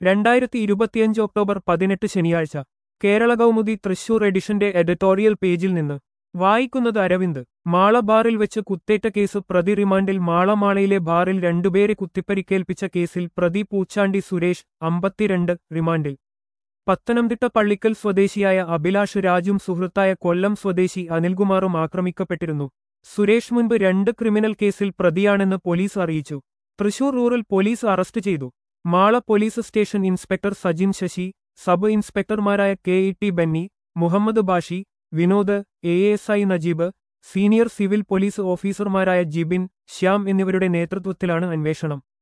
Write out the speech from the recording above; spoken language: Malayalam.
രണ്ടായിരത്തി ഇരുപത്തിയഞ്ച് ഒക്ടോബർ പതിനെട്ട് ശനിയാഴ്ച കേരള കൗമുദി തൃശൂർ എഡിഷന്റെ എഡിറ്റോറിയൽ പേജിൽ നിന്ന് വായിക്കുന്നത് അരവിന്ദ് മാള ബാറിൽ വെച്ച് കുത്തേറ്റ കേസ് പ്രതി റിമാൻഡിൽ മാളമാളയിലെ ബാറിൽ രണ്ടുപേരെ കുത്തിപ്പരിക്കേൽപ്പിച്ച കേസിൽ പ്രതി പൂച്ചാണ്ടി സുരേഷ് അമ്പത്തിരണ്ട് റിമാൻഡിൽ പത്തനംതിട്ട പള്ളിക്കൽ സ്വദേശിയായ അഭിലാഷ് രാജും സുഹൃത്തായ കൊല്ലം സ്വദേശി അനിൽകുമാറും ആക്രമിക്കപ്പെട്ടിരുന്നു സുരേഷ് മുൻപ് രണ്ട് ക്രിമിനൽ കേസിൽ പ്രതിയാണെന്ന് പോലീസ് അറിയിച്ചു തൃശൂർ റൂറൽ പോലീസ് അറസ്റ്റ് ചെയ്തു Mala police station inspector Sajin Sasi sub ഇൻസ്പെക്ടർമാരായ K E T Benny Muhammad Bashi Vinod A S I Najeeb senior civil police ഓഫീസർമാരായ ജിബിൻ ശ്യാം എന്നിവരുടെ നേതൃത്വത്തിലാണ് അന്വേഷണം